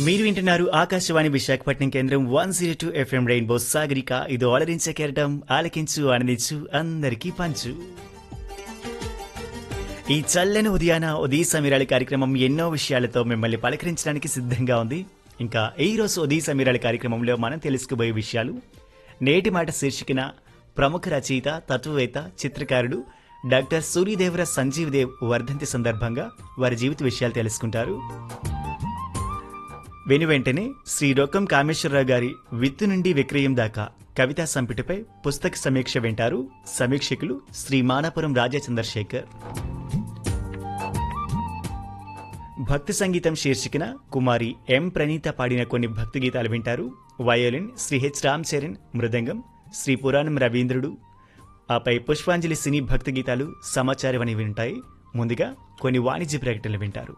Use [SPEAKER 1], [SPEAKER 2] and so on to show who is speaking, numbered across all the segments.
[SPEAKER 1] మీరు వింటున్నారు ఆకాశవాణి విశాఖపట్నం కేంద్రం one zero two FM rainbow Sagarika ఇది ఆలరించే కెరటం ఆలకించు ఆనందించు అందరికీ పంచు ఈ చల్లని ఉదయాన ఉదయ సమీరాళి కార్యక్రమం ఎన్నో విషయాలతో మిమ్మల్ని పలకరించడానికి సిద్ధంగా ఉంది ఇంకా ఈ రోజు ఉదయ సమీరాళి కార్యక్రమంలో మనం తెలుసుకోబోయే విషయాలు నేటి మాట శీర్షికన ప్రముఖ రచయిత తత్వవేత్త చిత్రకారుడు డాక్టర్ సూర్యదేవర సంజీవ్ దేవ్ వర్ధంతి సందర్భంగా వారి జీవిత విషయాలు తెలుసుకుంటారు వెను వెంటనే శ్రీ రొక్కం కామేశ్వరరావు గారి విత్తు నుండి విక్రయం దాకా కవితా సంపుటిపై పుస్తక సమీక్ష వింటారు సమీక్షకులు శ్రీ మానాపురం రాజా చంద్రశేఖర్ భక్తి సంగీతం శీర్షికన కుమారి ఎం ప్రణీత పాడిన కొన్ని భక్తి గీతాలు వింటారు వయోలిన్ శ్రీ హెచ్ రామ్ చరణ్ మృదంగం శ్రీ పురాణం రవీంద్రుడు ఆపై పుష్పాంజలి సినీ భక్తి గీతాలు సమాచారం అని వింటాయి ముందుగా కొన్ని వాణిజ్య ప్రకటనలు వింటారు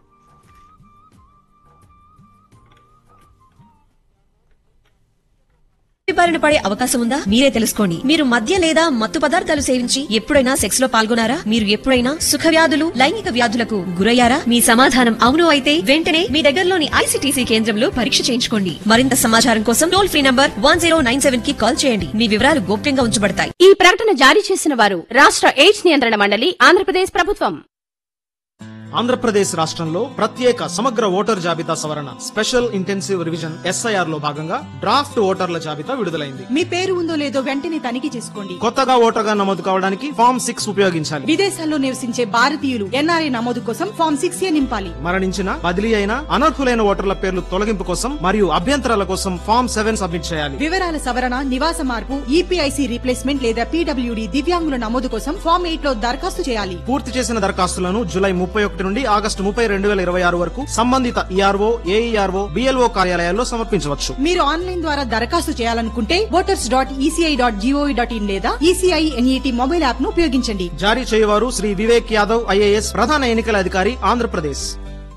[SPEAKER 2] బారిన పడే అవకాశం ఉందా మీరే తెలుసుకోండి మీరు మద్య లేదా మత్తు పదార్థాలు సేవించి ఎప్పుడైనా సెక్స్ లో పాల్గొనారా మీరు ఎప్పుడైనా సుఖ వ్యాధులు లైంగిక వ్యాధులకు గురయ్యారా మీ సమాధానం అవును అయితే వెంటనే మీ దగ్గరలోని ఐసీటీసీ కేంద్రంలో పరీక్ష చేయించుకోండి మరింత సమాచారం కోసం టోల్ ఫ్రీ నంబర్ వన్ కి కాల్ చేయండి మీ వివరాలు గోప్యంగా ఉంచబడతాయి
[SPEAKER 3] ఈ ప్రకటన జారీ చేసిన వారు రాష్ట్ర ఎయిడ్స్ నియంత్రణ మండలి ఆంధ్రప్రదేశ్ ప్రభుత్వం
[SPEAKER 4] ఆంధ్రప్రదేశ్ రాష్ట్రంలో ప్రత్యేక సమగ్ర ఓటర్ జాబితా సవరణ స్పెషల్ ఇంటెన్సివ్ రివిజన్ ఎస్ఐఆర్ లో భాగంగా డ్రాఫ్ట్ ఓటర్ల జాబితా విడుదలైంది
[SPEAKER 5] మీ పేరు ఉందో లేదో వెంటనే తనిఖీ చేసుకోండి
[SPEAKER 4] కొత్తగా ఓటర్గా నమోదు కావడానికి ఫామ్ సిక్స్ ఉపయోగించాలి
[SPEAKER 5] విదేశాల్లో నివసించే భారతీయులు ఎన్ఆర్ఐ నమోదు కోసం ఫామ్ సిక్స్ ఏ నింపాలి
[SPEAKER 4] మరణించిన బదిలీ అయిన అనర్హులైన ఓటర్ల పేర్లు తొలగింపు కోసం మరియు అభ్యంతరాల కోసం ఫామ్ సెవెన్ సబ్మిట్ చేయాలి
[SPEAKER 5] వివరాల సవరణ నివాస మార్పు ఈపీఐసి రీప్లేస్మెంట్ లేదా పీడబ్ల్యూడి దివ్యాంగుల నమోదు కోసం ఫామ్ ఎయిట్ లో దరఖాస్తు చేయాలి
[SPEAKER 4] పూర్తి చేసిన దరఖాస్తులను జూలై ముప్పై ఒకటి నుండి ఆగస్టు ముప్పై రెండు వేల ఇరవై ఆరు వరకు సంబంధిత ఈఆర్ఓ ఏఈఆర్ఓ బిఎల్ఓ కార్యాలయాల్లో సమర్పించవచ్చు
[SPEAKER 5] మీరు ఆన్లైన్ ద్వారా దరఖాస్తు చేయాలనుకుంటే voters dot ECI dot GOV dot in లేదా ఈసీఐ ఎన్ఈటి మొబైల్ యాప్ ను ఉపయోగించండి
[SPEAKER 4] జారీ చేయవారు శ్రీ వివేక్ యాదవ్ ఐఏఎస్ ప్రధాన ఎన్నికల అధికారి ఆంధ్రప్రదేశ్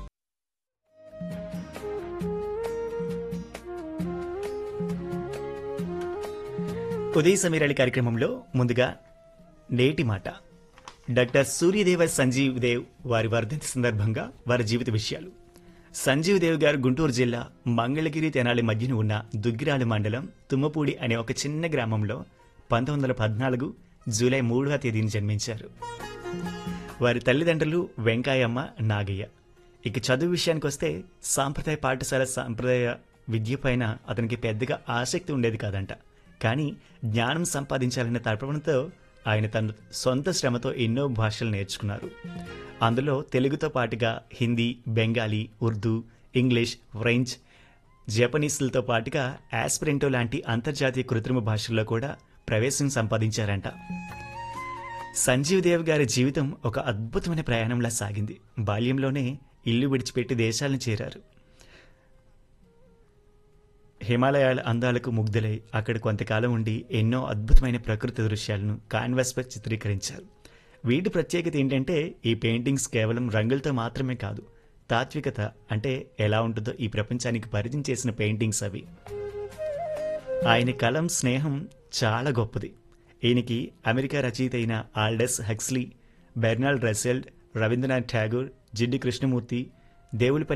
[SPEAKER 1] ఉదయ సమీరాళి కార్యక్రమంలో ముందుగా నేటి మాట డాక్టర్ సూర్యదేవ సంజీవ్ దేవ్ వారి వర్ధంతి సందర్భంగా వారి జీవిత విషయాలు సంజీవ్ దేవ్ గారు గుంటూరు జిల్లా మంగళగిరి తెనాలి మధ్యన ఉన్న దుగ్గిరాల మండలం తుమ్మపూడి అనే ఒక చిన్న గ్రామంలో పంతొమ్మిది వందల పద్నాలుగు జూలై మూడవ తేదీని జన్మించారు వారి తల్లిదండ్రులు వెంకాయమ్మ నాగయ్య ఇక చదువు విషయానికి వస్తే సాంప్రదాయ పాఠశాల సాంప్రదాయ విద్య పైన అతనికి పెద్దగా ఆసక్తి ఉండేది కాదంట కానీ జ్ఞానం సంపాదించాలనే తపనతో ఆయన తన సొంత శ్రమతో ఎన్నో భాషలు నేర్చుకున్నారు అందులో తెలుగుతో పాటుగా హిందీ బెంగాలీ ఉర్దూ ఇంగ్లీష్ ఫ్రెంచ్ జపనీస్లతో పాటుగా ఆస్పిరెంటో లాంటి అంతర్జాతీయ కృత్రిమ భాషల్లో కూడా ప్రవేశం సంపాదించారంట సంజీవ్ దేవ్ గారి జీవితం ఒక అద్భుతమైన ప్రయాణంలా సాగింది బాల్యంలోనే ఇల్లు విడిచిపెట్టి దేశాలను చేరారు హిమాలయాల అందాలకు ముగ్ధులై అక్కడ కొంతకాలం ఉండి ఎన్నో అద్భుతమైన ప్రకృతి దృశ్యాలను కాన్వాస్పై చిత్రీకరించారు వీటి ప్రత్యేకత ఏంటంటే ఈ పెయింటింగ్స్ కేవలం రంగులతో మాత్రమే కాదు తాత్వికత అంటే ఎలా ఉంటుందో ఈ ప్రపంచానికి పరిచయం చేసిన పెయింటింగ్స్ అవి ఆయన కలం స్నేహం చాలా గొప్పది ఈయనకి అమెరికా రచయిత అయిన Aldous Huxley Bertrand Russell Rabindranath Tagore Jiddu Krishnamurti Devulapalli